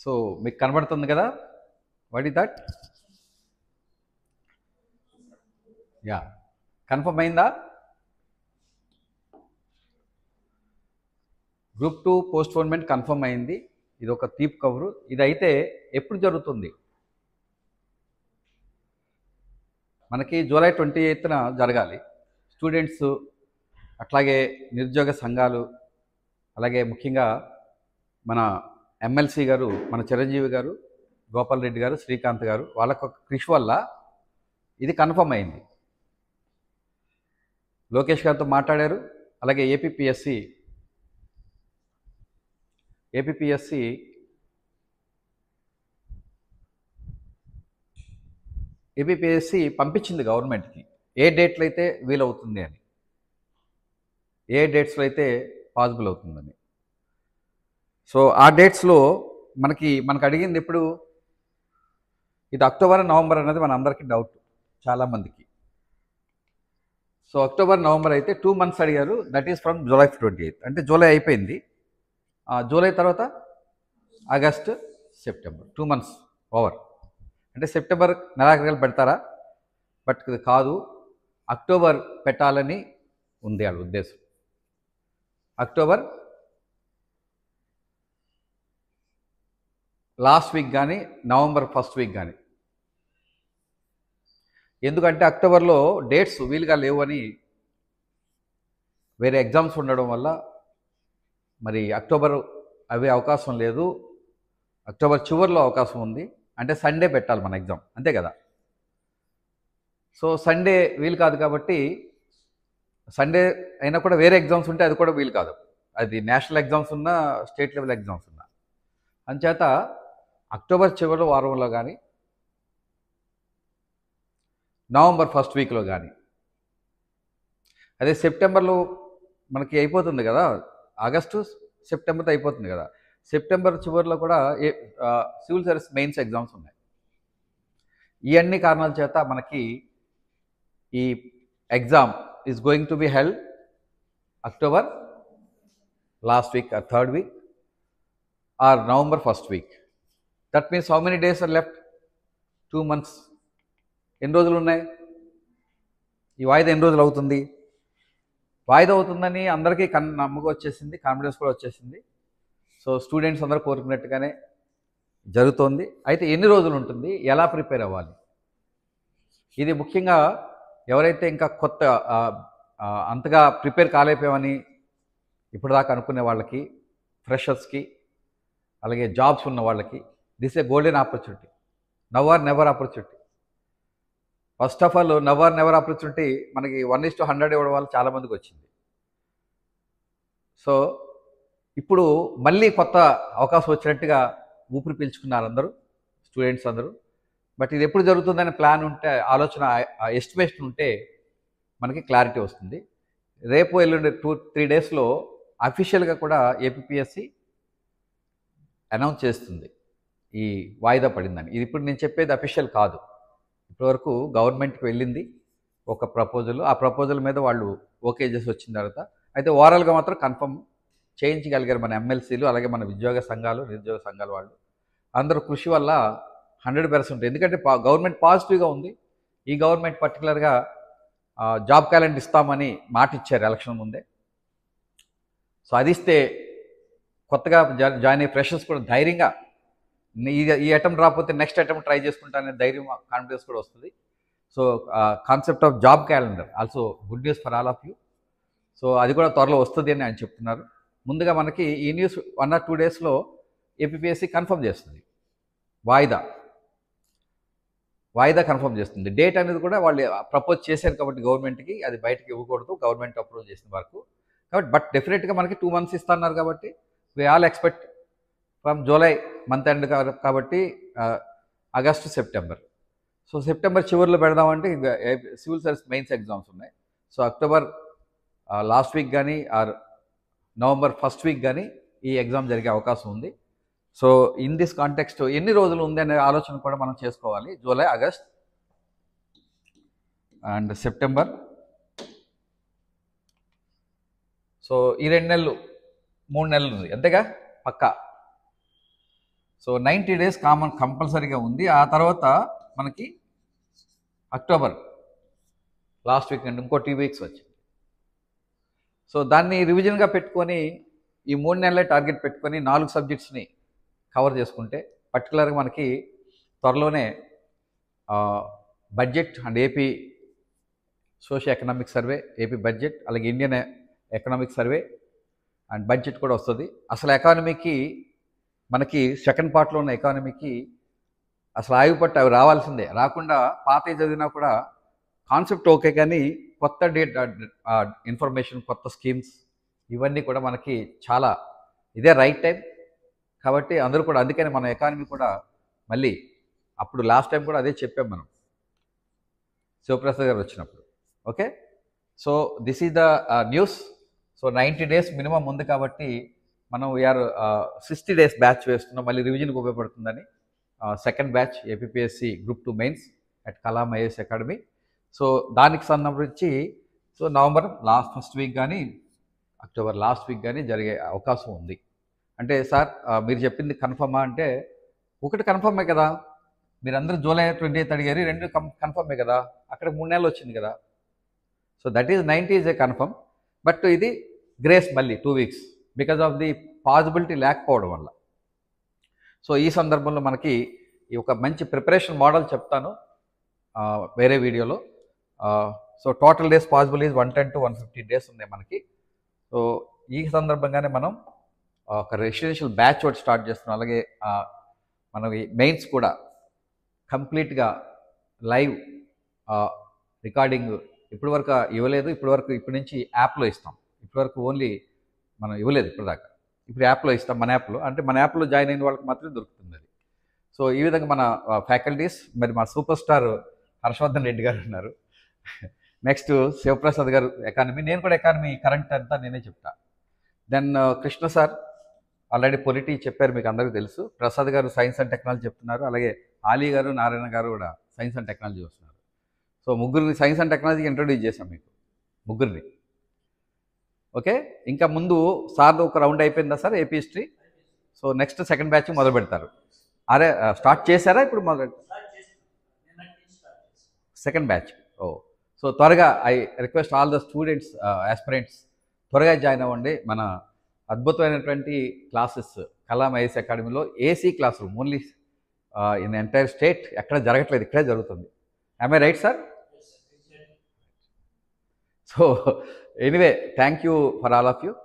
so మీకు కనబడుతుంది కదా వాట్ ఈ దట్ యా కన్ఫర్మ్ అయిందా గ్రూప్ టూ పోస్ట్పోన్మెంట్ కన్ఫర్మ్ అయింది ఇది ఒక తీప్ కవరు ఇది అయితే ఎప్పుడు జరుగుతుంది మనకి జూలై ట్వంటీ ఎయిత్న జరగాలి స్టూడెంట్స్ అట్లాగే నిరుద్యోగ సంఘాలు అలాగే ముఖ్యంగా మన ఎమ్మెల్సీ గారు మన చిరంజీవి గారు గోపాల్ రెడ్డి గారు శ్రీకాంత్ గారు వాళ్ళకు కృషి వల్ల ఇది కన్ఫర్మ్ అయింది లోకేష్ గారితో మాట్లాడారు అలాగే ఏపీపీఎస్సి ఏపీపీఎస్సి ఏపీపీఎస్సి పంపించింది గవర్నమెంట్కి ఏ డేట్లో అయితే వీలవుతుంది అని ఏ డేట్స్లో అయితే పాసిబుల్ అవుతుందని సో ఆ డేట్స్లో మనకి మనకు అడిగింది ఎప్పుడు ఇది అక్టోబర్ నవంబర్ అనేది మన అందరికీ డౌట్ చాలామందికి సో అక్టోబర్ నవంబర్ అయితే టూ మంత్స్ అడిగారు that is from July twenty eighth అంటే జూలై అయిపోయింది ఆ జూలై తర్వాత August September two months over అంటే సెప్టెంబర్ నెలాఖరులు పెడతారా బట్ ఇది కాదు అక్టోబర్ పెట్టాలని ఉంది వాళ్ళ ఉద్దేశం అక్టోబర్ లాస్ట్ వీక్ కానీ నవంబర్ ఫస్ట్ వీక్ కానీ ఎందుకంటే అక్టోబర్లో డేట్స్ వీలుగా లేవు అని వేరే ఎగ్జామ్స్ ఉండడం వల్ల మరి అక్టోబర్ అవి అవకాశం లేదు అక్టోబర్ చివరిలో అవకాశం ఉంది అంటే సండే పెట్టాలి మన ఎగ్జామ్ అంతే కదా సో సండే వీలు కాదు కాబట్టి సండే అయినా కూడా వేరే ఎగ్జామ్స్ ఉంటే అది కూడా వీలు కాదు అది నేషనల్ ఎగ్జామ్స్ ఉన్నా స్టేట్ లెవెల్ ఎగ్జామ్స్ ఉన్నా అంచేత అక్టోబర్ చివరి వారంలో కానీ నవంబర్ ఫస్ట్ వీక్లో కానీ అదే సెప్టెంబర్లో మనకి అయిపోతుంది కదా ఆగస్టు సెప్టెంబర్తో అయిపోతుంది కదా సెప్టెంబర్ చివరిలో కూడా ఏ సివిల్ సర్వీస్ మెయిన్స్ ఎగ్జామ్స్ ఉన్నాయి ఈ అన్ని కారణాల చేత మనకి ఈ exam is going to be held October last week or third week or November first week that means how many days are left two months ఎన్ని రోజులు ఉన్నాయి ఈ వాయిదా ఎన్ని రోజులు అవుతుంది వాయిదా అవుతుందని అందరికీ కన్ నమ్మకం వచ్చేసింది కాన్ఫిడెన్స్ కూడా వచ్చేసింది సో స్టూడెంట్స్ అందరూ కోరుకున్నట్టుగానే జరుగుతోంది అయితే ఎన్ని రోజులు ఉంటుంది ఎలా ప్రిపేర్ అవ్వాలి ఇది ముఖ్యంగా ఎవరైతే ఇంకా కొత్త ఆ, ఆ, అంతగా ప్రిపేర్ కాలేకపోయామని ఇప్పటిదాకా అనుకునే వాళ్ళకి ఫ్రెషర్స్కి అలాగే జాబ్స్ ఉన్న వాళ్ళకి this a golden opportunity now or never opportunity first of all now or never opportunity మనకి వన్ ఇస్ టు హండ్రెడ్ ఇవ్వడం వల్ల చాలామందికి వచ్చింది సో ఇప్పుడు మళ్ళీ కొత్త అవకాశం వచ్చినట్టుగా ఊపిరి పీల్చుకున్నారు అందరూ స్టూడెంట్స్ అందరూ బట్ ఇది ఎప్పుడు జరుగుతుందనే ప్లాన్ ఉంటే ఆలోచన ఎస్టిమేషన్ ఉంటే మనకి క్లారిటీ వస్తుంది రేపు ఎల్లుండి టూ త్రీ డేస్లో అఫీషియల్గా కూడా ఏపీఎస్సి అనౌన్స్ చేస్తుంది ఈ వాయిదా పడిందని ఇది ఇప్పుడు నేను చెప్పేది అఫీషియల్ కాదు ఇప్పటివరకు గవర్నమెంట్కి వెళ్ళింది ఒక ప్రపోజల్ ఆ ప్రపోజల్ మీద వాళ్ళు ఓకే చేసి వచ్చిన తర్వాత అయితే ఓవరాల్గా మాత్రం కన్ఫర్మ్ చేయించగలిగారు మన ఎమ్మెల్సీలు అలాగే మన ఉద్యోగ సంఘాలు నిరుద్యోగ సంఘాల వాళ్ళు అందరూ కృషి వల్ల హండ్రెడ్ పర్సెంట్ ఎందుకంటే పా గవర్నమెంట్ పాజిటివ్గా ఉంది ఈ గవర్నమెంట్ పర్టికులర్గా జాబ్ క్యాలెండర్ ఇస్తామని మాట ఇచ్చారు ఎలక్షన్ ముందే సో అది ఇస్తే కొత్తగా జా- జాయిన్ అయ్యే ఫ్రెషర్స్ కూడా ధైర్యంగా ఈ ఈ అటెంప్ట్ రాకపోతే నెక్స్ట్ అటెంప్ట్ ట్రై చేసుకుంటానే ధైర్యం కాన్ఫిడెన్స్ కూడా వస్తుంది so concept of job calendar also good news for all of you so అది కూడా త్వరలో వస్తుంది అని ఆయన చెప్తున్నారు ముందుగా మనకి ఈ న్యూస్ వన్ ఆర్ టూ డేస్లో ఏపీఎస్సి కన్ఫర్మ్ చేస్తుంది వాయిదా వాయిదా కన్ఫర్మ్ చేస్తుంది డేట్ అనేది కూడా వాళ్ళు ప్రపోజ్ చేశారు కాబట్టి గవర్నమెంట్కి అది బయటకి ఇవ్వకూడదు గవర్నమెంట్ అప్రూవ్ చేసిన వరకు కాబట్టి బట్ డెఫినెట్గా మనకి టూ మంత్స్ ఇస్తున్నారు కాబట్టి we all expect from July month end కాబట్టి ఆగస్టు సెప్టెంబర్ సో సెప్టెంబర్ చివరిలో పెడదామంటే సివిల్ సర్వీస్ మెయిన్స్ ఎగ్జామ్స్ ఉన్నాయి సో అక్టోబర్ లాస్ట్ వీక్ కానీ ఆర్ నవంబర్ ఫస్ట్ వీక్ కానీ ఈ ఎగ్జామ్ జరిగే అవకాశం ఉంది సో ఇన్ దిస్ కాంటెక్స్ట్ ఎన్ని రోజులు ఉంది అనే ఆలోచన కూడా మనం చేసుకోవాలి July August and September so ఈ రెండు నెలలు మూడు నెలలు ఉంది అంతేగా పక్కా సో నైంటీ డేస్ కామన్ కంపల్సరీగా ఉంది ఆ తర్వాత మనకి అక్టోబర్ లాస్ట్ వీకెండ్ ఇంకో టూ వీక్స్ వచ్చింది సో దాన్ని రివిజన్గా పెట్టుకొని ఈ మూడు నెలలే టార్గెట్ పెట్టుకొని నాలుగు సబ్జెక్ట్స్ని కవర్ చేసుకుంటే పర్టికులర్గా మనకి త్వరలోనే budget and AP socio economic survey AP budget అలాగే Indian economic survey and budget కూడా వస్తుంది అసలు ఎకానమీకి మనకి సెకండ్ పార్ట్లో ఉన్న ఎకానమీకి అసలు ఆయుపట్టు అవి రావాల్సిందే రాకుండా పాత చదివినా కూడా కాన్సెప్ట్ ఓకే కానీ కొత్త డేట్ ఇన్ఫర్మేషన్ కొత్త స్కీమ్స్ ఇవన్నీ కూడా మనకి చాలా ఇదే రైట్ టైం కాబట్టి అందరూ కూడా అందుకని మన ఎకానమీ కూడా మళ్ళీ అప్పుడు లాస్ట్ టైం కూడా అదే చెప్పాం మనం శివప్రసాద్ గారు వచ్చినప్పుడు okay so this is the news so ninety days minimum ఉంది కాబట్టి మనం వీఆర్ సిక్స్టీ డేస్ బ్యాచ్ వేస్తున్నాం మళ్ళీ రివిజన్కి ఉపయోగపడుతుందని second batch APSC group two mains at Kalam IS academy so దానికి సంబంధించి so November last first week కానీ అక్టోబర్ లాస్ట్ వీక్ కానీ జరిగే అవకాశం ఉంది అంటే సార్ ఆ, మీరు చెప్పింది కన్ఫర్మా అంటే ఒకటి కన్ఫర్మే కదా మీరందరూ జూలై ట్వంటీ ఎయిత్ అడిగారు రెండు కం కన్ఫర్మే కదా అక్కడ మూడు నెలలు వచ్చింది కదా so that is ninety is a confirm but ఇది గ్రేస్ మళ్ళీ two weeks because of the possibility లేకపోవడం వల్ల సో ఈ సందర్భంలో మనకి ఈ ఒక మంచి ప్రిపరేషన్ మోడల్ చెప్తాను ఆ, వేరే వీడియోలో so total days possible is one ten to one fifty days ఉన్నాయి మనకి సో ఈ సందర్భంగానే మనం ఆ, ఒక రెసిడెన్షియల్ బ్యాచ్ ఒకటి స్టార్ట్ చేస్తున్నాం అలాగే ఆ, మనకి మెయిన్స్ కూడా కంప్లీట్గా లైవ్ రికార్డింగ్ ఇప్పటి వరకు ఇవ్వలేదు ఇప్పటి వరకు ఇప్పటి నుంచి యాప్లో ఇస్తాం ఇప్పటి వరకు ఓన్లీ మనం ఇవ్వలేదు ఇప్పుడు దాకా ఇప్పుడు యాప్లో ఇస్తాం మన యాప్లో అంటే మన యాప్లో జాయిన్ అయిన వాళ్ళకి మాత్రమే దొరుకుతుంది అది సో ఈ విధంగా మన ఫ్యాకల్టీస్ మరి మా సూపర్ స్టార్ హర్షవర్ధన్ రెడ్డి గారు ఉన్నారు నెక్స్ట్ శివప్రసాద్ గారు ఎకానమీ నేను కూడా ఎకానమీ కరెంట్ అంతా నేనే చెప్తా then Krishna sir already polity చెప్పారు మీకు అందరికీ తెలుసు ప్రసాద్ గారు సైన్స్ అండ్ టెక్నాలజీ చెప్తున్నారు అలాగే ఆలీ గారు నారాయణ గారు కూడా సైన్స్ అండ్ టెక్నాలజీ వస్తున్నారు సో ముగ్గురిని సైన్స్ అండ్ టెక్నాలజీకి ఇంట్రొడ్యూస్ చేశాం మీకు ముగ్గురిని ఓకే ఇంకా ముందు సార్ ఒక రౌండ్ అయిపోయిందా sir AP history so next second batch మొదలు పెడతారు అరే స్టార్ట్ చేశారా ఇప్పుడు మొదలు సెకండ్ బ్యాచ్ ఓ సో త్వరగా I request all the students aspirants త్వరగా జాయిన్ అవ్వండి మన అద్భుతమైనటువంటి క్లాసెస్ కలాం ఐఎస్ అకాడమీలో AC class room only in entire state ఎక్కడ జరగట్లేదు ఇక్కడే జరుగుతుంది I right sir so anyway thank you for all of you